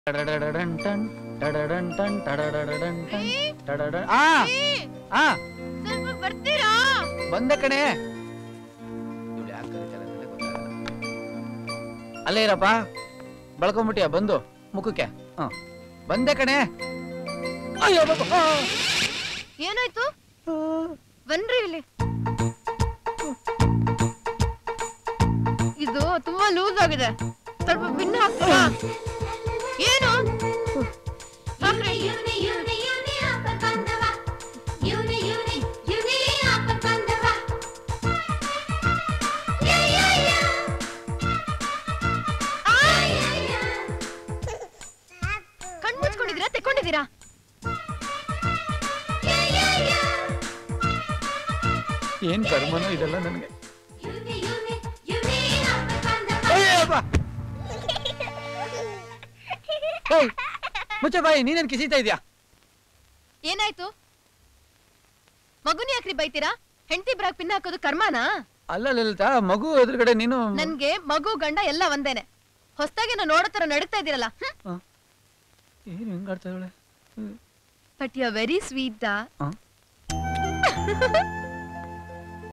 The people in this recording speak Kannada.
ಟಡಡಡಡನ್ ಟನ್, ಟಡಡನ್ ಟನ್, ಟಡಡಡಡನ್ ಟನ್, ಟಡಡನ್- ಆ ಆ ಸ್ವಲ್ಪ ಬರ್ತೀರಾ ಬಂದೆ ಕಣೆ ಇವ್ಳು ಯಾಕ್ ಕರೀತಾಳೆ ಅಂತಲೇ ಗೊತ್ತಾಗಲ್ಲ. ಅಲ್ಲೇ ಇರಪ್ಪ ಬಳ್ಕೊಂಬಿಟ್ಟಿಯ ಬಂದು ಮುಖಕ್ಕೆ ಹ ಬಂದೆ ಕಣೆ ಅಯ್ಯೋ ಬಾಬಾ. ಆ. ಏನಾಯ್ತು ಬನ್ರಿ ಇಲ್ಲಿ ಇದು ತುಂಬಾ ಲೂಸ್ ಆಗಿದೆ ಸ್ವಲ್ಪ ಭಿನ್ನ ಹಾಕ್ತೀರಾ ಏನು ಹಾಕ್ರಿ. ಕಣ್ ಮುಚ್ಕೊಂಡಿದ್ದೀರಾ ತೆಕ್ಕೊಂಡಿದ್ದೀರಾ ಏನ್ ಕರ್ಮನೋ ಇದೆಲ್ಲ ನನಗೆ ಅಯ್ಯಪ್ಪ. ಏಯ್, ಮುಚ್ಚ ಬಾಯಿ ನೀನೇನ್ ಕಿಸಿತಾ ಇದ್ಯಾ ಏನಾಯ್ತು ಮಗುನ್ ಯಾಕ್ರಿ ಬೈತೀರಾ ಹೆಂಡತಿ ಬ್ರಾಗ್ ಪಿನ್ ಹಾಕೋದು ಕರ್ಮನಾ ಅಲ್ಲ ಲಲಿತಾ ಮಗು ಎದುರುಗಡೆ ನೀನು ನನ್ಗೆ ಮಗು ಗಂಡ ಎಲ್ಲ ಒಂದೇನೆ ಹೊಸ್ದಾಗಿ ನಾವು ನೋಡೋ ತರ ನಡೀತಾ ಇದೀರಲ್ಲ ಏನ್ ಹೆಂಗಾಡ್ತಾ ಇವಳೆ ಬಟ್ ಯು ವೆರಿ ಸ್ವೀಟ್ ಹ?